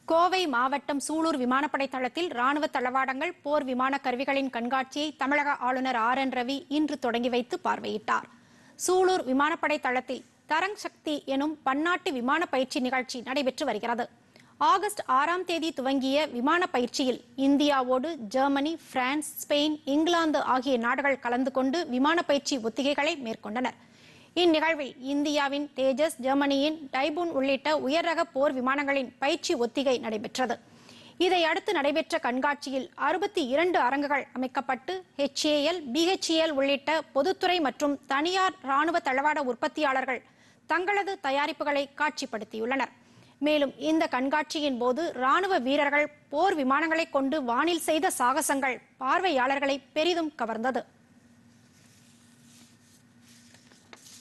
கோவை மாவட்டம் சூலூர் விமானப்படை தளத்தில் ராணுவ தளவாடங்கள் போர் விமான கருவிகளின் கண்காட்சியை தமிழக ஆளுநர் ஆர் என் ரவி இன்று தொடங்கி வைத்து பார்வையிட்டார் சூலூர் விமானப்படை தளத்தில் தரங் சக்தி எனும் பன்னாட்டு விமான பயிற்சி நிகழ்ச்சி நடைபெற்று வருகிறது ஆகஸ்ட் ஆறாம் தேதி துவங்கிய விமான பயிற்சியில் இந்தியாவோடு ஜெர்மனி பிரான்ஸ் ஸ்பெயின் இங்கிலாந்து ஆகிய நாடுகள் கலந்து கொண்டு விமான பயிற்சி ஒத்திகைகளை மேற்கொண்டனர் இந்நிகழ்வில் இந்தியாவின் தேஜஸ் ஜெர்மனியின் டைபூன் உள்ளிட்ட உயர்ரக போர் விமானங்களின் பயிற்சி ஒத்திகை நடைபெற்றது இதை அடுத்து நடைபெற்ற கண்காட்சியில் அறுபத்தி இரண்டு அரங்குகள் அமைக்கப்பட்டு ஹெச்ஏஎல் பிஹெச்ஏஎல் உள்ளிட்ட பொதுத்துறை மற்றும் தனியார் ராணுவ தளவாட உற்பத்தியாளர்கள் தங்களது தயாரிப்புகளை காட்சிப்படுத்தியுள்ளனர் மேலும் இந்த கண்காட்சியின் போது ராணுவ வீரர்கள் போர் விமானங்களை கொண்டு வானில் செய்த சாகசங்கள் பார்வையாளர்களை பெரிதும் கவர்ந்தது